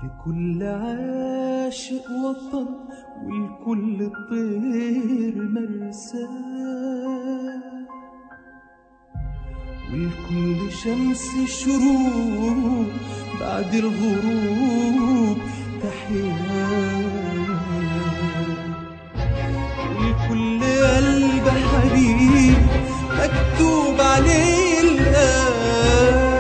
لكل عاشق وطن ولكل طير مرساه ولكل شمس شروق بعد الغروب تحيا ولكل قلب حبيب مكتوب عليه الآن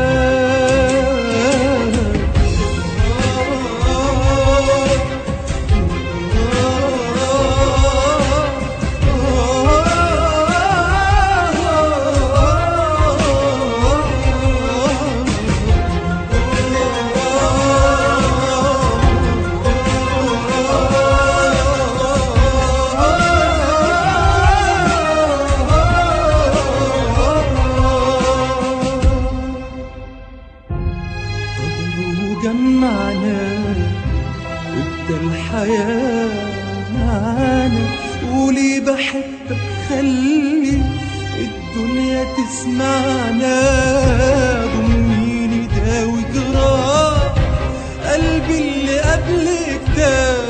قدر جمعنا وادى الحياة معانا قولي بحبك خلي الدنيا تسمعنا ضميني داوي جراح قلبي اللي قبلك ده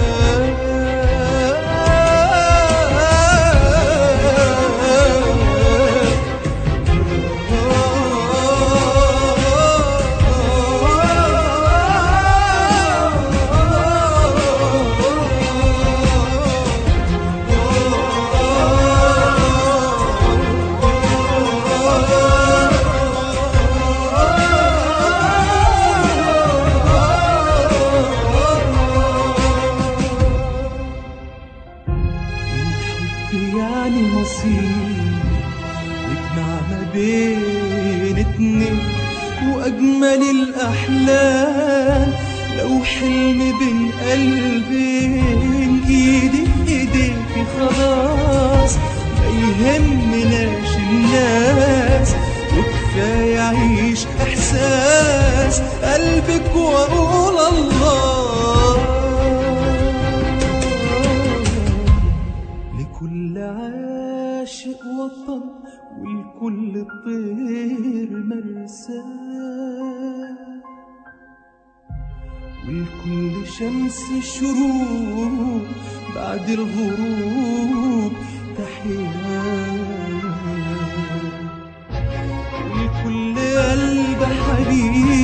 الحب يعني نصيب يجمع ما بين اتنين وأجمل الأحلام لو حلم بين قلبين إيدي في إيديكي خلاص ما يهمناش الناس وكفاية أعيش إحساس قلبك وأقول الله لكل عاشق وطن ولكل طير مرساه ولكل شمس شروق بعد الغروب تحيا ولكل قلب حبيب